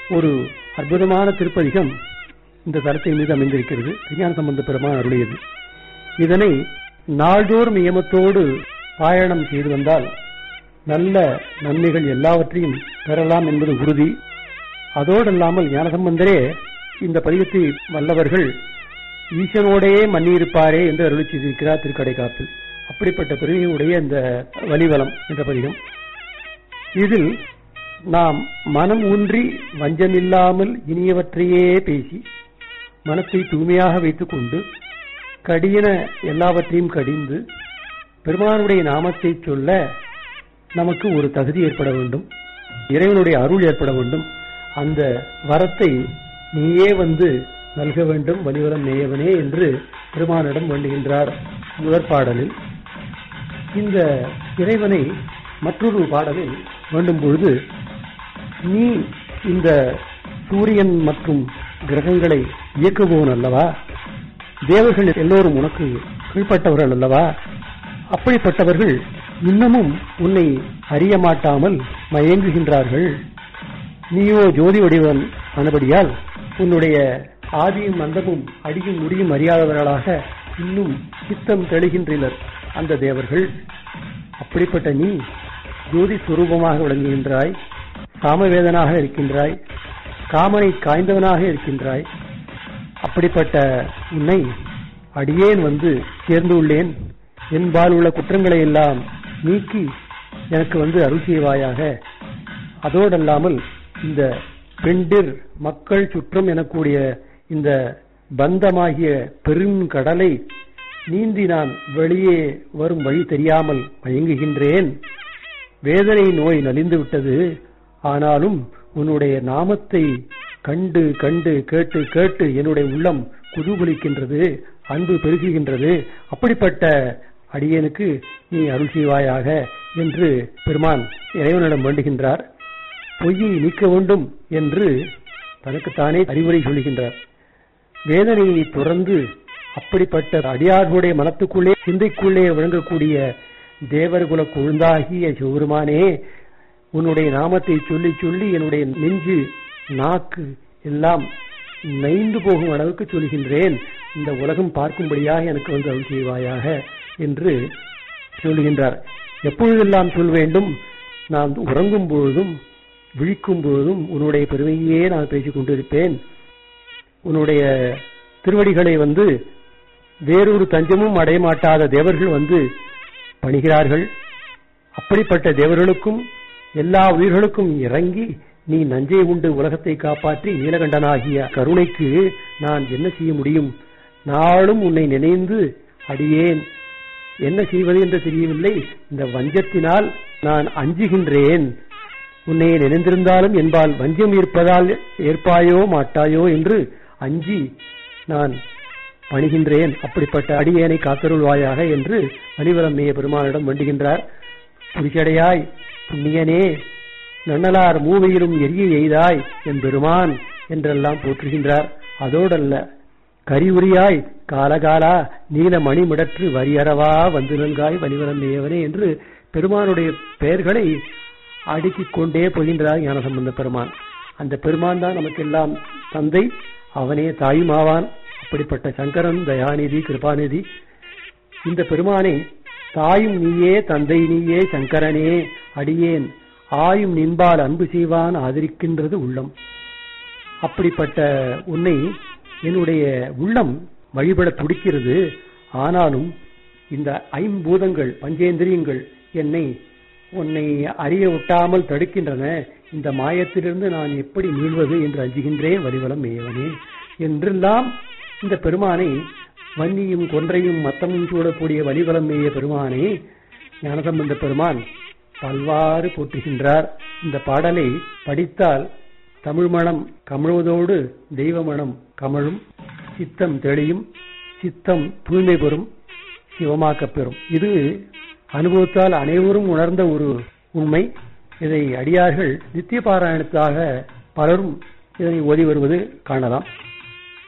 ஒரு அற்புதமான திருப்பதிகம் இந்த தலத்தின் மீது அமைந்திருக்கிறது விஞ்ஞான சம்பந்த பெருமான் அருளியது இதனை நாள்தோறும் நியமத்தோடு பாயணம் செய்து வந்தால் நல்ல நன்மைகள் எல்லாவற்றையும் பெறலாம் என்பது உறுதி அதோடல்லாமல் ஞானசம்பந்தரே இந்த பதிகத்தை வல்லவர்கள் ஈசனோடையே மன்னியிருப்பாரே என்று அருளி செய்திருக்கிறார் திருக்கடை காப்பு அப்படிப்பட்ட பெருமையுடைய இந்த வலிவலம் என்ற பதிகம் இதில் நாம் மனம் ஊன்றி வஞ்சமில்லாமல் இனியவற்றையே பேசி மனத்தை தூய்மையாக வைத்துக் கொண்டு கடியன எல்லாவற்றையும் கடிந்து பெருமானுடைய நாமத்தை சொல்ல நமக்கு ஒரு தகுதி ஏற்பட வேண்டும் இறைவனுடைய அருள் ஏற்பட வேண்டும் அந்த வரத்தை நீயே வந்து நல்க வேண்டும் வலிவரம் நேயவனே என்று பெருமானிடம் வேண்டுகின்றார் முதற் பாடலில் இந்த இறைவனை மற்றொரு பாடலில் வேண்டும் பொழுது நீ இந்த சூரியன் மற்றும் கிரகங்களை இயக்குபவன் அல்லவா தேவர்கள் எல்லோரும் உனக்கு கீழ்ப்பட்டவர்கள் அல்லவா அப்படிப்பட்டவர்கள் இன்னமும் உன்னை அறிய மாட்டாமல் மயங்குகின்றார்கள் நீயோ ஜோதி வடிவன் ஆனபடியால் உன்னுடைய ஆதியும் அந்தமும் அடியும் முடியும் அறியாதவர்களாக இன்னும் சித்தம் தெளிகின்றனர் அந்த தேவர்கள் அப்படிப்பட்ட நீ ஜோதி சுரூபமாக விளங்குகின்றாய் சாமவேதனாக இருக்கின்றாய் காமனை காய்ந்தவனாக இருக்கின்றாய் அப்படிப்பட்ட உன்னை அடியேன் வந்து சேர்ந்து உள்ளேன் என்பால் உள்ள குற்றங்களை எல்லாம் நீக்கி எனக்கு வந்து அருள் செய்வாயாக அதோடல்லாமல் இந்த பெண்டிர் மக்கள் சுற்றம் எனக்கூடிய இந்த பந்தமாகிய பெருங்கடலை நீந்தி நான் வெளியே வரும் வழி தெரியாமல் மயங்குகின்றேன் வேதனை நோய் நலிந்து விட்டது ஆனாலும் உன்னுடைய நாமத்தை கண்டு கண்டு கேட்டு கேட்டு என்னுடைய உள்ளம் குதூகலிக்கின்றது அன்பு பெருகுகின்றது அப்படிப்பட்ட அடியனுக்கு நீ அருள் செய்வாயாக என்று பெருமான் இறைவனிடம் வேண்டுகின்றார் பொய்யை நீக்க வேண்டும் என்று தனக்குத்தானே அறிவுரை சொல்கின்றார் வேதனையை துறந்து அப்படிப்பட்ட அடியார்களுடைய மனத்துக்குள்ளே சிந்தைக்குள்ளே விளங்கக்கூடிய தேவர்குல கொழுந்தாகிய சிவருமானே உன்னுடைய நாமத்தை சொல்லி சொல்லி என்னுடைய நெஞ்சு நாக்கு எல்லாம் நைந்து போகும் அளவுக்கு சொல்கின்றேன் இந்த உலகம் பார்க்கும்படியாக எனக்கு வந்து அருள் செய்வாயாக என்று சொல்லுகின்றார் எப்பொழுதெல்லாம் சொல் வேண்டும் நான் உறங்கும் பொழுதும் விழிக்கும் பொழுதும் உன்னுடைய பெருமையே நான் பேசிக் கொண்டிருப்பேன் உன்னுடைய திருவடிகளை வந்து வேறொரு தஞ்சமும் அடையமாட்டாத தேவர்கள் வந்து பணிகிறார்கள் அப்படிப்பட்ட தேவர்களுக்கும் எல்லா உயிர்களுக்கும் இறங்கி நீ நஞ்சை உண்டு உலகத்தை காப்பாற்றி நீலகண்டனாகிய கருணைக்கு நான் என்ன செய்ய முடியும் நாளும் உன்னை நினைந்து அடியேன் என்ன செய்வது என்று தெரியவில்லை இந்த வஞ்சத்தினால் நான் அஞ்சுகின்றேன் உன்னை நினைந்திருந்தாலும் என்பால் வஞ்சம் இருப்பதால் ஏற்பாயோ மாட்டாயோ என்று அஞ்சி நான் பணிகின்றேன் அப்படிப்பட்ட அடியேனை காத்தருள்வாயாக என்று மணிவரம் மேய பெருமானிடம் வேண்டுகின்றார் புரிச்சடையாய் புண்ணியனே நன்னலார் மூவையிலும் எரிய எய்தாய் என் பெருமான் என்றெல்லாம் போற்றுகின்றார் அதோடல்ல கரிவுரியாய் காலகாலா நீல மணிமிடற்று வரியறவா வந்து நல்காய் வலிவரம் மேயவனே என்று பெருமானுடைய பெயர்களை அடுக்கிக் கொண்டே போகின்றார் ஞானசம்பந்த பெருமான் அந்த பெருமான் தான் நமக்கெல்லாம் தந்தை அவனே தாயுமாவான் அப்படிப்பட்ட சங்கரன் தயாநிதி கிருபாநிதி இந்த பெருமானை தாயும் நீயே தந்தை நீயே சங்கரனே அடியேன் ஆயும் நின்பால் அன்பு செய்வான் ஆதரிக்கின்றது உள்ளம் அப்படிப்பட்ட உன்னை என்னுடைய உள்ளம் வழிபட துடிக்கிறது ஆனாலும் இந்த ஐம்பூதங்கள் பஞ்சேந்திரியங்கள் என்னை உன்னை அறிய ஒட்டாமல் தடுக்கின்றன இந்த மாயத்திலிருந்து நான் எப்படி மீள்வது என்று அஞ்சுகின்றேன் வலிவலம் மேயவனே என்றெல்லாம் இந்த பெருமானை வன்னியும் கொன்றையும் மத்தமும் சூடக்கூடிய வலிவலம் மேய பெருமானை ஞானசம்பந்த பெருமான் பல்வாறு போற்றுகின்றார் இந்த பாடலை படித்தால் தமிழ் மணம் கமழுவதோடு தெய்வ மணம் கமழும் சித்தம் தெளியும் சித்தம் தூய்மை பெறும் சிவமாக்கப் பெறும் இது அனுபவத்தால் அனைவரும் உணர்ந்த ஒரு உண்மை இதை அடியார்கள் நித்திய பாராயணத்தாக பலரும் இதனை ஓதி வருவது காணலாம்